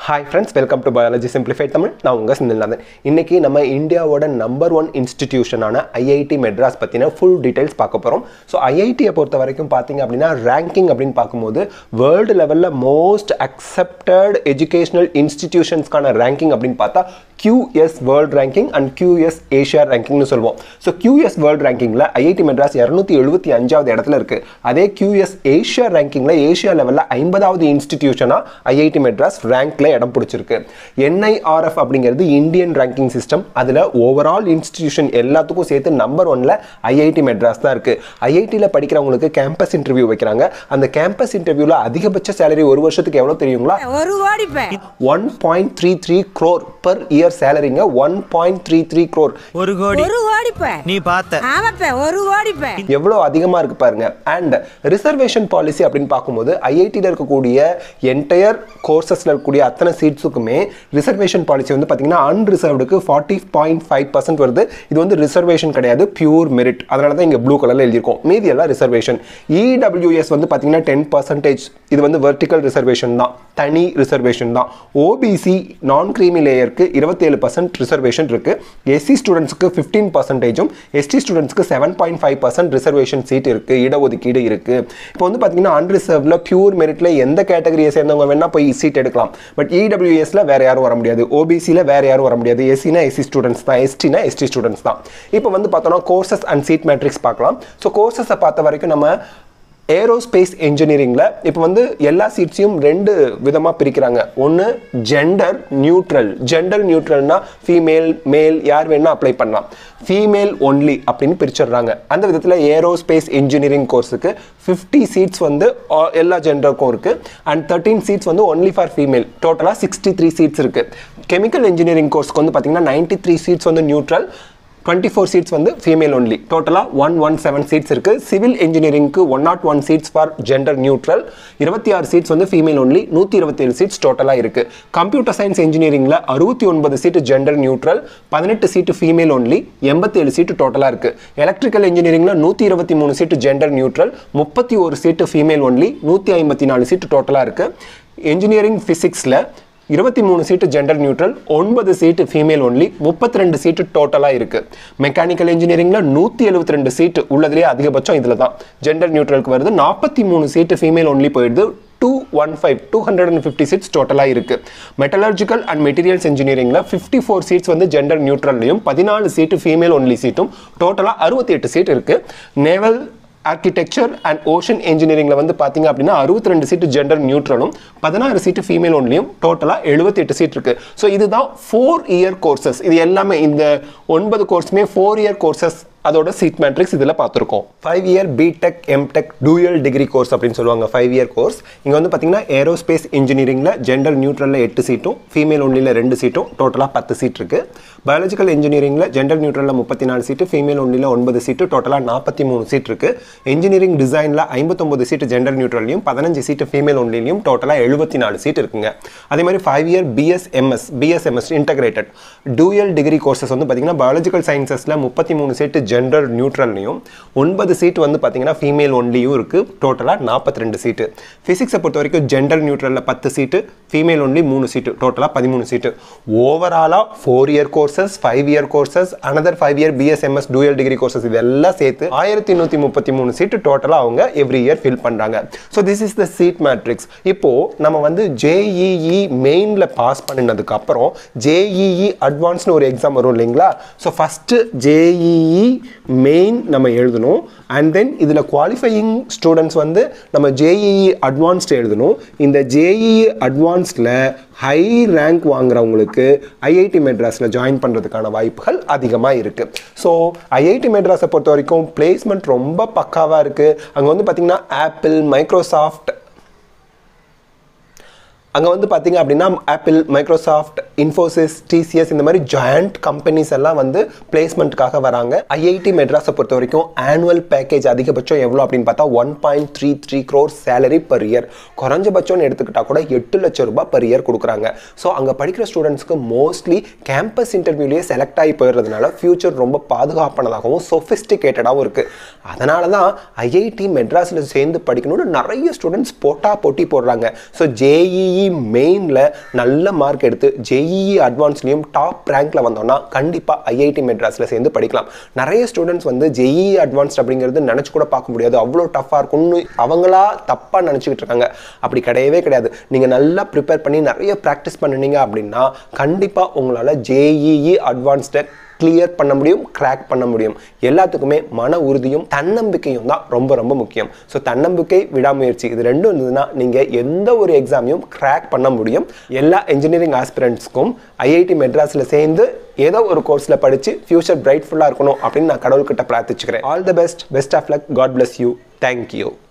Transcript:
hi friends welcome to biology simplified Tamil நான் உங்கள் செந்தில்நாதன் இன்னைக்கு நம்ம இந்தியாவோட நம்பர் ஒன் இன்ஸ்டிடியூஷனான ஐஐடி மெட்ராஸ் பற்றின ஃபுல் டீடைல்ஸ் பார்க்க போகிறோம் ஸோ ஐஐடியை பொறுத்த வரைக்கும் பார்த்தீங்க அப்படின்னா ரேங்கிங் அப்படின்னு பார்க்கும்போது வேர்ல்டு லெவலில் மோஸ்ட் அக்செப்டட் எஜுகேஷனல் இன்ஸ்டிடியூஷன்ஸ்க்கான ரேங்கிங் அப்படின்னு பார்த்தா QS world ranking and QS Asia ரேங்கிங்னு சொல்லுவோம் ஸோ QS வேர்ல்ட் ரேங்கிங்கில் ஐஐடி மெட்ராஸ் இரநூத்தி எழுபத்தி அஞ்சாவது இடத்துல இருக்கு அதே QS ஏஷியா ரேங்கிங்கில் ஏஷியா லெவலில் ஐம்பதாவது இன்ஸ்டிடியூஷனாக ஐஐடி மெட்ராஸ் ரேங்க்ல இடம் பிடிச்சிருக்கு என்ஐஆர்எஃப் அப்படிங்கிறது இந்தியன் ரேங்கிங் சிஸ்டம் அதில் ஓவரால் இன்ஸ்டிடியூஷன் எல்லாத்துக்கும் சேர்த்து நம்பர் ஒன்ல ஐஐடி மெட்ராஸ் தான் இருக்கு ஐஐடியில் படிக்கிறவங்களுக்கு கேம்பஸ் இன்டர்வியூ வைக்கிறாங்க அந்த கேம்பஸ் இன்டர்வியூவில் அதிகபட்ச சேலரி ஒரு வருஷத்துக்கு எவ்வளோ தெரியுங்களா ஒரு கோடி பே one point three three crore per year சேலரிங்க one point three three crore ஒரு கோடி ஒரு கோடி பே நீ பார்த்த ஆமாப்பே ஒரு கோடி பே எவ்வளோ அதிகமாக இருக்கு பாருங்க அண்ட் ரிசர்வேஷன் பாலிசி அப்படின்னு பார்க்கும்போது ஐஐடியில் இருக்கக்கூடிய என்டையர் கோர்சஸில் இருக்கக்கூடிய அத்தனை சீட்ஸுக்குமே ரிசர்வேஷன் பாலிசி வந்து பார்த்தீங்கன்னா அன்ரிசர்வ்டுக்கு ஃபார்ட்டி பாயிண்ட் ஃபைவ் பர்சன்ட் வருது இது வந்து ரிசர்வேஷன் கிடையாது பியூர் மெரிட் அதனால தான் இங்கே ப்ளூ கலரில் எழுதியிருக்கோம் மீதி எல்லாம் ரிசர்வேஷன் இடபிள்யூஎஸ் வந்து பார்த்தீங்கன்னா டென் பர்சன்டேஜ் இது வந்து வெர்டிக்கல் ரிசர்வேஷன் தான் தனி ரிசர்வேஷன் தான் ஓபிசி நான் கிரீமி லேயருக்கு இருபத்தேழு பர்சன்ட் ரிசர்வேஷன் இருக்கு எஸ்சி ஸ்டூடெண்ட்ஸ்க்கு ஃபிஃப்டீன் பர்சன்டேஜும் எஸ்டி ஸ்டூடெண்ட்ஸ்க்கு seven point five percent reservation seat இருக்கு இடஒதுக்கீடு இருக்கு இப்போ வந்து பார்த்தீங்கன்னா அன்ரிசர்வ்ல பியூர் மெரிட்ல எந்த கேட்டகரியை சேர்ந்தவங்க வேணா போய் சீட் எடுக்கலாம் பட் இடபிள்யூஎஸ்ல வேற யாரும் வர முடியாது ஓபிசியில் வேற யாரும் வர முடியாது எஸ்சினா எஸ்சி ஸ்டூடெண்ட்ஸ் தான் எஸ்டினா எஸ்டி ஸ்டூடெண்ட்ஸ் தான் இப்போ வந்து பார்த்தோம்னா கோர்சஸ் அண்ட் சீட் மேட்ரிக்ஸ் பார்க்கலாம் ஸோ கோர்சஸை பார்த்த வரைக்கும் நம்ம ஏரோஸ்பேஸ் இன்ஜினியரிங்கில் இப்போ வந்து எல்லா சீட்ஸையும் ரெண்டு விதமாக பிரிக்கிறாங்க ஒன்று ஜெண்டர் நியூட்ரல் ஜெண்டர் நியூட்ரல்னா ஃபீமேல் மேல் யார் வேணா அப்ளை பண்ணலாம் ஃபீமேல் ஒன்லி அப்படின்னு பிரிச்சிடுறாங்க அந்த விதத்தில் ஏரோஸ்பேஸ் இன்ஜினியரிங் கோர்ஸுக்கு ஃபிஃப்டி சீட்ஸ் வந்து ஆ- எல்லா ஜெண்டருக்கும் இருக்குது அண்ட் தேர்ட்டீன் சீட்ஸ் வந்து ஒன்லி ஃபார் ஃபீமேல் டோட்டலாக சிக்ஸ்டி த்ரீ சீட்ஸ் இருக்குது கெமிக்கல் இன்ஜினியரிங் கோர்ஸ்க்கு வந்து பார்த்தீங்கன்னா நைன்டி த்ரீ சீட்ஸ் வந்து நியூட்ரல் டுவெண்ட்டி ஃபோர் சீட்ஸ் வந்து ஃபீமேல் ஒன்லி டோட்டலாக ஒன் ஒன் செவன் சீட்ஸ் இருக்கு சிவில் இன்ஜினியரிங்க்கு one nought one seats for gender neutral இருபத்தி ஆறு சீட்ஸ் வந்து ஃபீமேல் ஒன்லி நூற்றி இருபத்தேழு சீட்ஸ் டோட்டலாக இருக்கு கம்ப்யூட்டர் சயின்ஸ் இன்ஜினியரிங்கில் அறுபத்தி ஒன்பது சீட்டு ஜெண்டர் நியூட்ரல் பதினெட்டு சீட்டு ஃபீமேல் ஒன்லி எண்பத்தேழு சீட்டு டோட்டலாக இருக்கு எலக்ட்ரிக்கல் இன்ஜினியரிங்கில் நூற்றி இருபத்தி மூணு சீட்டு ஜெண்டர் நியூட்ரல் முப்பத்தி ஒரு சீட்டு ஃபீமேல் ஒன்லி நூற்றி ஐம்பத்தி நாலு சீட்டு டோட்டலாக இருக்கு இன்ஜினியரிங் ஃபிசிக்ஸில் இருபத்தி மூணு சீட்டு ஜெண்டர் நியூட்ரல் ஒன்பது சீட்டு ஃபீமேல் ஒன்லி முப்பத்தி ரெண்டு சீட்டு டோட்டலாக இருக்கு மெக்கானிக்கல் இன்ஜினியரிங்கில் நூற்றி எழுபத்தி ரெண்டு சீட்டு உள்ளதுலேயே அதிகபட்சம் இதில் தான் ஜெண்டர் நியூட்ரலுக்கு வருது நாற்பத்தி மூணு சீட்டு ஃபீமேல் ஒன்லி போயிடுது two one five two hundred and fifty seats டோட்டலாக இருக்கு மெட்டலர்ஜிக்கல் அண்ட் மெட்டீரியல்ஸ் இன்ஜினியரிங்கில் ஃபிஃப்டி ஃபோர் சீட்ஸ் வந்து ஜெண்டர் நியூட்ரல்லையும் பதினாலு சீட்டு ஃபீமேல் ஒன்லி சீட்டும் டோட்டலாக அறுபத்தி எட்டு சீட் இருக்கு நேவல் ஆர்கிடெக்சர் அண்ட் ஓஷன் இன்ஜினியரிங்கில் வந்து பார்த்தீங்க அப்படின்னா அறுபத்தி ரெண்டு சீட்டு ஜெண்டர் நியூட்ரலும் பதினாறு சீட்டு ஃபீமேல் ஒன்லியும் டோட்டலாக எழுபத்தி எட்டு சீட் இருக்கு ஸோ இதுதான் ஃபோர் இயர் கோர்சஸ் இது எல்லாமே இந்த ஒன்பது கோர்ஸுமே ஃபோர் இயர் கோர்சஸ் அதோட சீட் மேட்ரிக்ஸ் இதில் பார்த்துருக்கோம் five year BTech MTech dual degree course அப்படின்னு சொல்லுவாங்க ஃபைவ் இயர் கோர்ஸ் இங்கே வந்து பார்த்தீங்கன்னா ஏரோஸ்பேஸ் இன்ஜினியரிங்கில் ஜெண்டர் நியூட்ரலில் எட்டு சீட்டும் ஃபீமேல் ஒன்லியில் ரெண்டு சீட்டும் டோட்டலாக பத்து சீட் இருக்கு பயாலஜிக்கல் இன்ஜினியரிங்கில் ஜெண்டர் நியூட்ரலில் முப்பத்தி நாலு சீட்டு ஃபீமேல் ஒன்லியில் ஒன்பது சீட்டு டோட்டலாக நாற்பத்தி மூணு சீட் இருக்கு இன்ஜினியரிங் டிசைனில் ஐம்பத்தொம்பது சீட்டு ஜெண்டர் நியூட்ரல்லையும் பதினஞ்சு சீட்டு ஃபீமேல் ஒன்லிலையும் டோட்டலாக எழுபத்தி நாலு சீட் இருக்குங்க அதே மாதிரி five year BSMS BSMS integrated dual degree courses வந்து பார்த்தீங்கன்னா பயாலஜிக்கல் சயின்சஸில் முப்பத்தி மூணு சீட்டு ஜெண்டர் நியூட்ரல்லையும் ஒன்பது சீட் வந்து பார்த்தீங்கன்னா ஃபீமேல் ஒன்லியும் இருக்குது டோட்டலாக நாற்பத்தி ரெண்டு சீட்டு ஃபிசிக்ஸை பொறுத்த வரைக்கும் ஜெண்டர் நியூட்ரலில் பத்து சீட்டு ஃபீமேல் ஒன்லி மூணு சீட்டு டோட்டலாக பதிமூணு சீட்டு ஓவராலாக four year courses five year courses another five year BSMS dual degree courses இதெல்லாம் சேர்த்து ஆயிரத்தி நூற்றி முப்பத்தி மூணு சீட்டு டோட்டலாக அவங்க எவ்ரி இயர் ஃபில் பண்ணுறாங்க so this is the seat matrix இப்போ நம்ம வந்து ஜேஇஇ மெயினில் பாஸ் பண்ணினதுக்கு அப்புறம் ஜேஇஇ அட்வான்ஸ்னு ஒரு எக்ஸாம் வரும் இல்லைங்களா ஸோ ஃபஸ்ட்டு ஜேஇஇ மெயின் நம்ம எழுதணும் அண்ட் தென் இதில் குவாலிஃபையிங் ஸ்டூடெண்ட்ஸ் வந்து நம்ம ஜேஇஇ அட்வான்ஸ்ட் எழுதணும் இந்த ஜேஇஇ அட்வான்ஸ்டில் ஹை ரேங்க் வாங்குறவங்களுக்கு ஐஐடி மெட்ராஸில் ஜாயின் பண்ணுறதுக்கான வாய்ப்புகள் அதிகமாக இருக்குது ஸோ ஐஐடி மெட்ராஸை பொறுத்த வரைக்கும் பிளேஸ்மெண்ட் ரொம்ப பக்காவாக இருக்குது அங்கே வந்து பார்த்திங்கன்னா ஆப்பிள் மைக்ரோசாஃப்ட் அங்கே வந்து பார்த்தீங்க அப்படின்னா ஆப்பிள் மைக்ரோசாஃப்ட் இன்ஃபோசிஸ் டிசிஎஸ் இந்த மாதிரி ஜாயிண்ட் கம்பெனிஸ் எல்லாம் வந்து பிளேஸ்மெண்ட்டுக்காக வராங்க ஐஐடி மெட்ராஸை பொறுத்த வரைக்கும் ஆனுவல் பேக்கேஜ் அதிகபட்சம் எவ்வளோ அப்படின்னு பார்த்தா one point three three crore salary per year குறைஞ்சபட்சம்னு எடுத்துக்கிட்டா கூட எட்டு லட்சம் ரூபாய் பர் இயர் கொடுக்குறாங்க ஸோ அங்கே படிக்கிற ஸ்டூடெண்ட்ஸ்க்கு மோஸ்ட்லி கேம்பஸ் இன்டர்வியூலேயே செலக்ட் ஆகி போயிடுறதுனால ஃபியூச்சர் ரொம்ப பாதுகாப்பானதாகவும் சொஃபிஸ்டிகேட்டடாகவும் இருக்குது அதனால தான் ஐஐடி மெட்ராஸில் சேர்ந்து படிக்கணும்னு நிறைய ஸ்டூடெண்ட்ஸ் போட்டா போட்டி போடுறாங்க ஸோ ஜேஇஇ ஜேஇ மெயினில் நல்ல மார்க் எடுத்து ஜேஇஇ அட்வான்ஸ்லேயும் டாப் ரேங்க்ல வந்தோம்னா கண்டிப்பாக ஐஐடி மெட்ராஸில் சேர்ந்து படிக்கலாம் நிறைய ஸ்டூடெண்ட்ஸ் வந்து ஜேஇ அட்வான்ஸ்ட் அப்படிங்கிறது நினச்சி கூட பார்க்க முடியாது அவ்வளோ டஃப்பாக இருக்கும்னு அவங்களா தப்பாக நினச்சிக்கிட்டு இருக்காங்க அப்படி கிடையவே கிடையாது நீங்கள் நல்லா ப்ரிப்பேர் பண்ணி நிறைய ப்ராக்டிஸ் பண்ணினீங்க அப்படின்னா கண்டிப்பாக உங்களால் ஜேஇஇ அட்வான்ஸ்டை கிளியர் பண்ண முடியும் கிராக் பண்ண முடியும் எல்லாத்துக்குமே மன உறுதியும் தன்னம்பிக்கையும் தான் ரொம்ப ரொம்ப முக்கியம் ஸோ தன்னம்பிக்கை விடாமுயற்சி இது ரெண்டும் இருந்ததுன்னா நீங்கள் எந்த ஒரு எக்ஸாமையும் கிராக் பண்ண முடியும் எல்லா இன்ஜினியரிங் ஆஸ்பிரண்ட்ஸ்க்கும் ஐஐடி மெட்ராஸில் சேர்ந்து ஏதோ ஒரு கோர்ஸில் படித்து ஃபியூச்சர் பிரைட்ஃபுல்லாக இருக்கணும் அப்படின்னு நான் கடவுள்கிட்ட பிரார்த்திச்சுக்கிறேன் all the best best of luck God bless you thank you